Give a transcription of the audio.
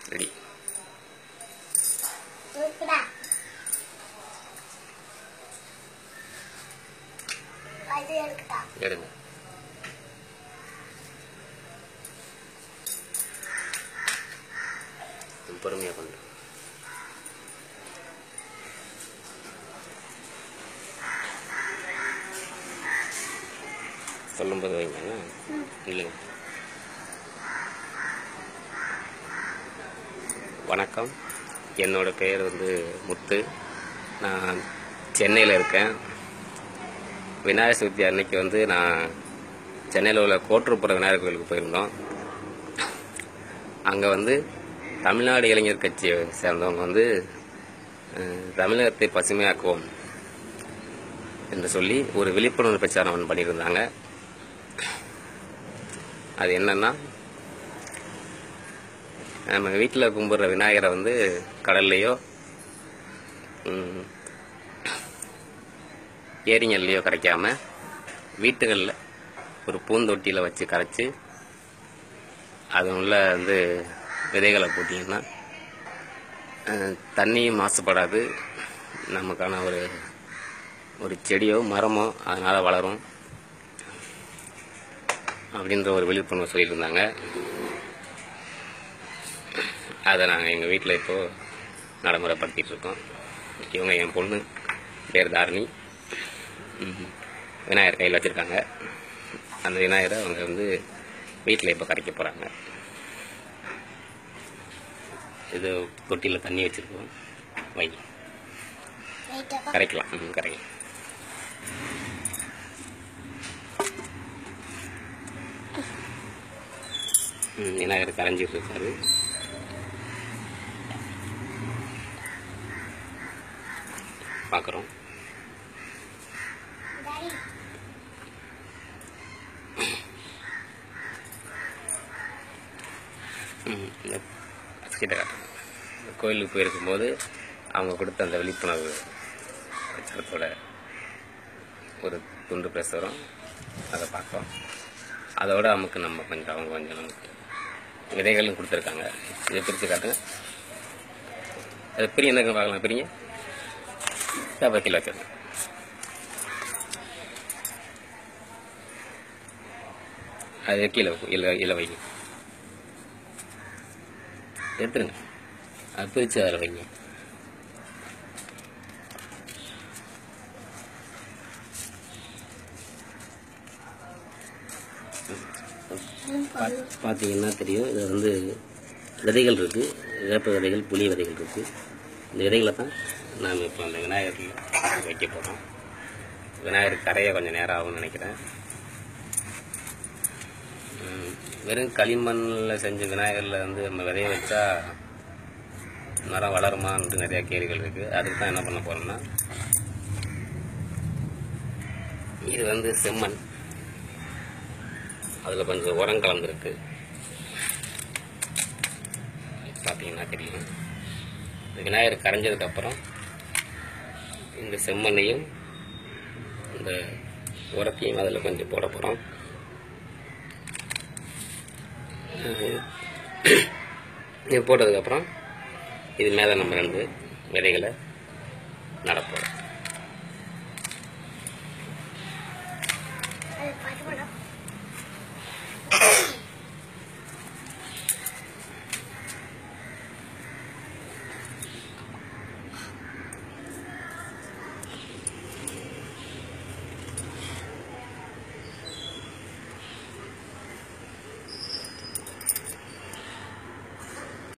Ready இருக்குடா அது இருக்குடா எடுங்க பொறுமையாக பண்ணுறேன் சொல்லும்போது வைங்க இல்லைங்க வணக்கம் என்னோட பெயர் வந்து முத்து நான் சென்னையில் இருக்கேன் விநாயகர் சதுர்த்தி அன்னைக்கு வந்து நான் சென்னையில் உள்ள கோட்டூர்புரம் விநாயகர் கோயிலுக்கு போயிருந்தோம் அங்கே வந்து தமிழ்நாடு இளைஞர் கட்சியை சேர்ந்தவங்க வந்து அஹ், தமிழகத்தை பசுமையாக்குவோம் என்று சொல்லி ஒரு விழிப்புணர்வு பிரச்சாரம் ஒன்று பண்ணியிருந்தாங்க அது என்னன்னா நம்ம வீட்டில் கும்பிட்ற விநாயகரை வந்து கடல்லையோ ம், ஏரிங்கள்லையோ கரைக்காம வீட்டுகளில் ஒரு பூந்தொட்டியில் வச்சு கரைச்சி அது உள்ள வந்து விதைகளை போட்டிங்கன்னா அஹ், தண்ணியும் மாசுபடாது நமக்கான ஒரு ஒரு செடியோ மரமோ அதனால் வளரும் அப்படின்ற ஒரு விழிப்புணர்வு சொல்லியிருந்தாங்க அதை நாங்கள் எங்கள் வீட்டில் இப்போது நடைமுறைப்படுத்திட்டு இருக்கோம் இவங்க என் பொண்ணு பேர் தாரணி ம், விநாயகர் கையில் வச்சுருக்காங்க அந்த விநாயகரை அவங்க வந்து வீட்டில் இப்போ கரைக்க போகிறாங்க இது தொட்டியில் தண்ணி வச்சுருக்கோம் வை லைட்டா கரைக்கலாம் ம் கரைக்கலாம் ம் விநாயகர் கரைஞ்சிட்டு இருக்காரு பார்க்குறோம் டாடி ம், இந்த கிட்ட காட்டுங்க. இந்த கோயிலுக்கு போயிருக்கும்போது அவங்க கொடுத்த அந்த விழிப்புணர்வு பிரச்சாரத்தோட ஒரு துண்டு பிரசுரம் அதை பார்த்தோம் அதோட நமக்கு நம்ம கொஞ்சம் அவங்க கொஞ்சம் நமக்கு விதைகளும் கொடுத்துருக்காங்க இதை பிரித்து காட்டுங்க அது பிரிய என்ன பார்க்கலாம் பிரிங்க வக்கீல் வச்சிருங்க அது கீழே இல்லை இல்லை வைங்க எடுத்துருங்க அது பிரித்து அதில் வைங்க பாத்- பார்த்தீங்கன்னா தெரியும் இது வந்து விதைகள் இருக்குது வேப்ப விதைகள் புளி விதைகள் இருக்குது இந்த விதைகளை தான் நாம் இப்போ அந்த விநாயகரில் வைக்க போகிறோம் விநாயகர் கரைய கொஞ்சம் நேரம் ஆகும்னு நினைக்கிறேன் ம், வெறும் களிமண்ணில் செஞ்ச விநாயகரில் வந்து நம்ம விதைய வச்சா மரம் வளருமான்ட்டு நிறைய கேள்விகள் இருக்குது அதுக்கு தான் என்ன பண்ண போகிறோம்னா இது வந்து செம்மண் அதில் கொஞ்சம் உரம் கலந்துருக்கு பார்த்தீங்கன்னா தெரியும் இந்த விநாயகர் கரைஞ்சதுக்கப்புறம் இந்த செம்மண்ணையும் இந்த உரத்தையும் அதில் கொஞ்சம் போட போகிறோம் இது போட்டதுக்கப்புறம் இது மேலே நம்ம ரெண்டு விதைகளை நடப்போம்